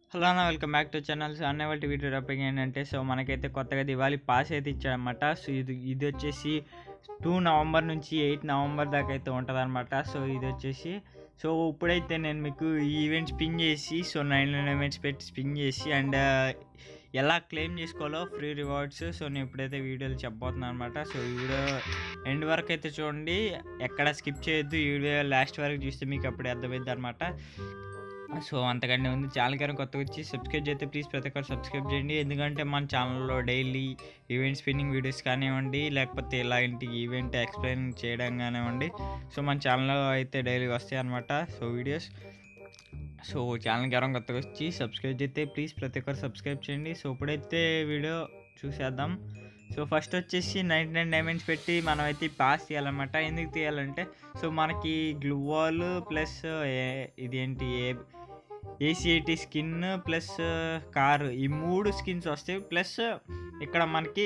hello అన్న welcome back to channel so అన్న వాళ్ళ వీడియో టాపిక్ ఏంటంటే సో మనకైతే కొత్తగా దివాళీ పాస్ అయితే ఇచ్చాడనమాట సో ఇది ఇది వచ్చేసి టూ నవంబర్ నుంచి ఎయిట్ నవంబర్ దాకా అయితే ఉంటుంది అనమాట సో ఇది వచ్చేసి సో ఇప్పుడైతే నేను మీకు ఈ ఈవెంట్ స్పిన్ చేసి సో నైన్ నైన్ ఈవెంట్స్ పెట్టి స్పిన్ చేసి అండ్ ఎలా క్లెయిమ్ చేసుకోవాలో ఫ్రీ రివార్డ్స్ సో నేను ఇప్పుడైతే వీడియోలు చెప్పబోతున్నాను అనమాట సో ఈ వీడియో ఎండ్ వరకు అయితే చూడండి ఎక్కడ స్కిప్ చేయొద్దు ఈ వీడియో లాస్ట్ వరకు చూస్తే మీకు అప్పుడే అర్థమైంది అనమాట సో అంతకంటే ఉంది ఛానల్ గారు కొత్తగా వచ్చి సబ్స్క్రైబ్ చేస్తే ప్లీజ్ ప్రతి ఒక్కరు సబ్స్క్రైబ్ చేయండి ఎందుకంటే మన ఛానల్లో డైలీ ఈవెంట్ స్పిన్నింగ్ వీడియోస్ కానివ్వండి లేకపోతే ఇలాంటి ఈవెంట్ ఎక్స్ప్లెయిన్ చేయడం కానివ్వండి సో మన ఛానల్లో అయితే డైలీ వస్తాయి అనమాట సో వీడియోస్ సో ఛానల్ గారు కొత్తగా వచ్చి సబ్స్క్రైబ్ చేస్తే ప్లీజ్ ప్రతి ఒక్కరు సబ్స్క్రైబ్ చేయండి సో ఇప్పుడైతే వీడియో చూసేద్దాం సో ఫస్ట్ వచ్చేసి నైంటీ నైన్ డైమండ్స్ పెట్టి మనం అయితే పాస్ తీయాలన్నమాట ఎందుకు తీయాలంటే సో మనకి గ్లూవాల్ ప్లస్ ఇదేంటి ఏ ఏసీఐటి స్కిన్ ప్లస్ కార్ ఈ మూడు స్కిన్స్ వస్తాయి ప్లస్ ఇక్కడ మనకి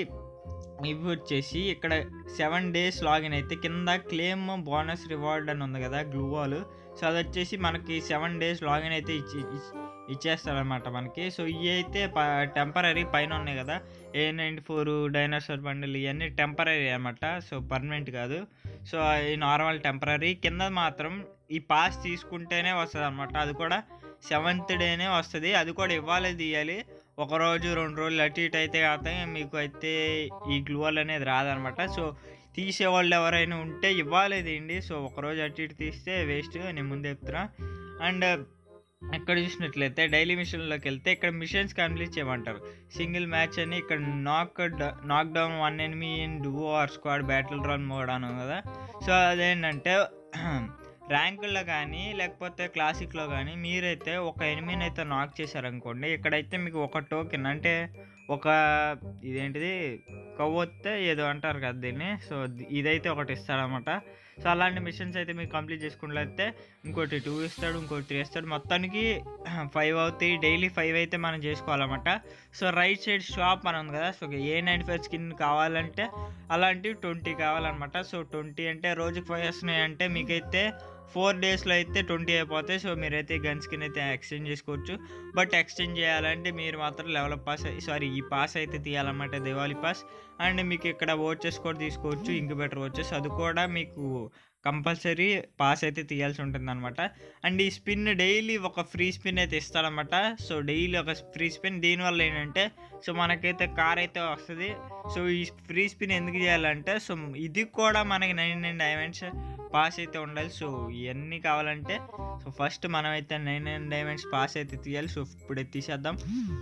ఇవి వచ్చేసి ఇక్కడ సెవెన్ డేస్ లాగిన్ అయితే కింద క్లెయిమ్ బోనస్ రివార్డ్ అని ఉంది కదా గ్లూవాల్ సో అది వచ్చేసి మనకి సెవెన్ డేస్ లాగిన్ అయితే ఇచ్చి ఇచ్చేస్తారనమాట మనకి సో ఇవి అయితే టెంపరీ పైన ఉన్నాయి కదా A ninety four dinosaur bundle ఇవన్నీ టెంపరీ అనమాట సో పర్మనెంట్ కాదు సో ఈ నార్మల్ టెంపరీ కింద మాత్రం ఈ పాస్ తీసుకుంటేనే వస్తుంది అనమాట అది కూడా సెవెంత్ డేనే వస్తుంది అది కూడా ఇవ్వాలి తీయాలి ఒక రోజు రెండు రోజులు అటు ఇటు అయితే కాకపోతే మీకు అయితే ఈ గ్లూవల్ అనేది రాదనమాట సో తీసేవాళ్ళు ఎవరైనా ఉంటే ఇవ్వాలి తీయండి సో ఒకరోజు అటు ఇటు తీస్తే వేస్ట్ నేను ముందు చెప్తున్నా అండ్ ఇక్కడ చూసినట్లయితే డైలీ మిషన్లోకి వెళ్తే ఇక్కడ మిషన్స్ కంప్లీట్ చేయమంటారు సింగిల్ మ్యాచ్ అని ఇక్కడ knock knock down one enemy in duo or squad battle run mode అని కదా సో అదేంటంటే ర్యాంకుల్లో కానీ లేకపోతే క్లాసిక్లో కానీ మీరైతే ఒక ఎనిమిని అయితే నాక్ చేశారనుకోండి ఇక్కడైతే మీకు ఒక టోకెన్ అంటే ఒక ఇదేంటిది కొవ్వొత్తే ఏదో అంటారు కదా దీన్ని సో ఇదైతే ఒకటి ఇస్తాడనమాట సో అలాంటి మిషన్స్ అయితే మీరు కంప్లీట్ చేసుకున్నట్లయితే ఇంకోటి టూ ఇస్తాడు ఇంకోటి త్రీ ఇస్తాడు మొత్తానికి ఫైవ్ అవుతాయి డైలీ ఫైవ్ అయితే మనం చేసుకోవాలన్నమాట సో రైట్ సైడ్ షాప్ అని ఉంది కదా so A ninety five skin కావాలంటే అలాంటివి ట్వంటీ కావాలన్నమాట సో ట్వంటీ అంటే రోజుకి ఫైవ్ వస్తున్నాయి అంటే మీకైతే ఫోర్ డేస్లో అయితే ట్వంటీ అయిపోతాయి సో మీరైతే గన్ స్కిన్ అయితే ఎక్స్చేంజ్ చేసుకోవచ్చు బట్ ఎక్స్చేంజ్ చేయాలంటే మీరు మాత్రం లెవెల్ పాస్ సారీ ఈ పాస్ అయితే తీయాలన్నమాట దివాళీ పాస్ అండ్ మీకు ఇక్కడ ఓచెస్ కూడా తీసుకోవచ్చు ఇంక్యుబేటర్ ఓచెస్ అది కూడా మీకు కంపల్సరీ పాస్ అయితే తీయాల్సి ఉంటుంది అనమాట అండ్ ఈ స్పిన్ డైలీ ఒక ఫ్రీ స్పిన్ అయితే ఇస్తారనమాట సో డైలీ ఒక ఫ్రీ స్పిన్ దీనివల్ల ఏంటంటే సో మనకైతే కార్ అయితే వస్తుంది సో ఈ ఫ్రీ స్పిన్ ఎందుకు చేయాలంటే సో ఇది కూడా మనకి నైన్ నైన్ డైమండ్స్ పాస్ అయితే ఉండాలి సో ఇవన్నీ కావాలంటే సో ఫస్ట్ మనం అయితే నైన్ నైన్ డైమండ్స్ పాస్ అయితే తీయాలి సో ఇప్పుడే తీసేద్దాం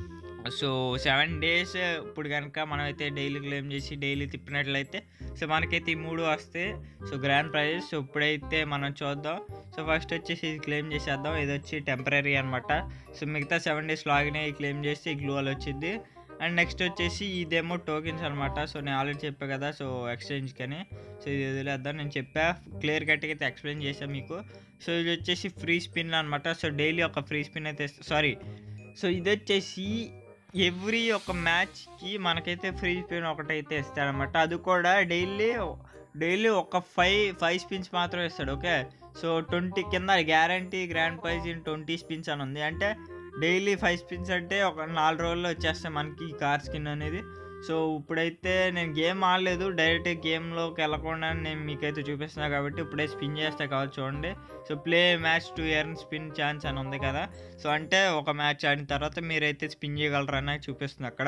సో సెవెన్ డేస్ ఇప్పుడు కనుక మనమైతే డైలీ క్లెయిమ్ చేసి డైలీ తిప్పినట్లయితే సో మనకైతే ఈ మూడు వస్తే సో గ్రాండ్ ప్రైజెస్ సో ఇప్పుడైతే మనం చూద్దాం సో ఫస్ట్ వచ్చేసి ఇది క్లెయిమ్ చేసేద్దాం ఇది వచ్చి టెంపరీ అనమాట సో మిగతా సెవెన్ డేస్ లాగిన్ అయ్యి క్లెయిమ్ చేస్తే ఈ గ్లూవల్ వచ్చింది అండ్ నెక్స్ట్ వచ్చేసి ఇదేమో టోకెన్స్ అనమాట సో నేను ఆల్రెడీ చెప్పా కదా సో ఎక్స్చేంజ్ కానీ సో ఇది వదిలేద్దాం నేను చెప్పా క్లియర్ కట్గా అయితే ఎక్స్ప్లెయిన్ చేశాను మీకు సో ఇది వచ్చేసి ఫ్రీ స్పిన్ అనమాట సో డైలీ ఒక ఫ్రీ స్పిన్ అయితే సారీ సో ఇది వచ్చేసి ఎవ్రీ ఒక మ్యాచ్కి మనకైతే ఫ్రీ స్పిన్ ఒకటైతే ఇస్తాడనమాట అది కూడా డైలీ డైలీ ఒక ఫైవ్ ఫైవ్ స్పిన్స్ మాత్రం ఇస్తాడు ఓకే సో ట్వంటీ కింద guarantee grand prize in twenty spins అని ఉంది అంటే డైలీ ఫైవ్ స్పిన్స్ అంటే ఒక నాలుగు రోజుల్లో వచ్చేస్తాయి మనకి ఈ కార్ స్కిన్ అనేది సో ఇప్పుడైతే నేను గేమ్ ఆడలేదు డైరెక్ట్ గేమ్లోకి వెళ్ళకుండా నేను మీకైతే చూపిస్తున్నా కాబట్టి ఇప్పుడే స్పిన్ చేస్తే కావచ్చు చూడండి so play match to earn spin chance అని ఉంది కదా సో అంటే ఒక మ్యాచ్ ఆడిన తర్వాత మీరైతే స్పిన్ చేయగలరని చూపిస్తుంది అక్కడ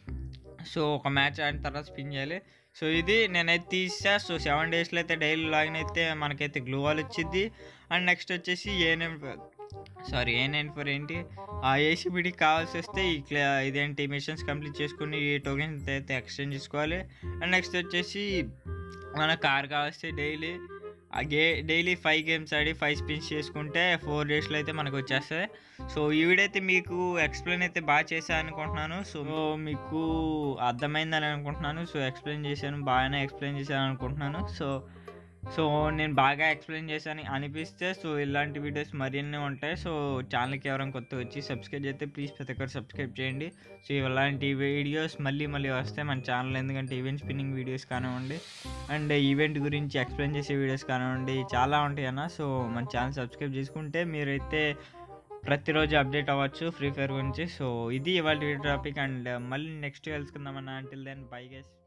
సో ఒక మ్యాచ్ ఆడిన తర్వాత స్పిన్ చేయాలి సో ఇది నేనైతే తీసా సో సెవెన్ డేస్లో అయితే డైలీ లాగిన్ అయితే మనకైతే గ్లూవాల్ వచ్చింది అండ్ నెక్స్ట్ వచ్చేసి ANM sorry A nine four ఏంటి ఆ ఏసీబీడీకి కావాల్సి వస్తే ఈ ఇదేంటి మిషన్స్ కంప్లీట్ చేసుకుని ఈ టోకెన్స్ అయితే ఎక్స్చేంజ్ చేసుకోవాలి అండ్ నెక్స్ట్ వచ్చేసి మన కార్ కావాల్సి డైలీ ఆ గే డైలీ ఫైవ్ గేమ్స్ ఆడి ఫైవ్ స్పిన్స్ చేసుకుంటే ఫోర్ డేస్లో అయితే మనకు వచ్చేస్తాయి సో ఈ వీడియో అయితే మీకు ఎక్స్ప్లెయిన్ అయితే బాగా చేశాను అనుకుంటున్నాను సో మీకు అర్థమైందని అనుకుంటున్నాను సో ఎక్స్ప్లెయిన్ చేశాను బాగానే ఎక్స్ప్లెయిన్ చేశాను అనుకుంటున్నాను సో సో నేను బాగా ఎక్స్ప్లెయిన్ చేశాను అనిపిస్తే సో ఇలాంటి వీడియోస్ మరిన్ని ఉంటాయి సో ఛానల్కి ఎవరైనా కొత్త వచ్చి సబ్స్క్రైబ్ చేస్తే ప్లీజ్ ప్రతి ఒక్కరు సబ్స్క్రైబ్ చేయండి సో ఇలాంటి వీడియోస్ మళ్ళీ మళ్ళీ వస్తాయి మన ఛానల్ ఎందుకంటే ఈవెంట్ స్పిన్నింగ్ వీడియోస్ కానివ్వండి అండ్ ఈవెంట్ గురించి ఎక్స్ప్లెయిన్ చేసే వీడియోస్ కానివ్వండి చాలా ఉంటాయి అన్న సో మన ఛానల్ సబ్స్క్రైబ్ చేసుకుంటే మీరైతే ప్రతిరోజు అప్డేట్ అవ్వచ్చు ఫ్రీ ఫైర్ గురించి సో ఇది ఇవాళ వీడియో టాపిక్ అండ్ మళ్ళీ నెక్స్ట్ కలుసుకుందామన్నా అంటిల్ దెన్ బై గెస్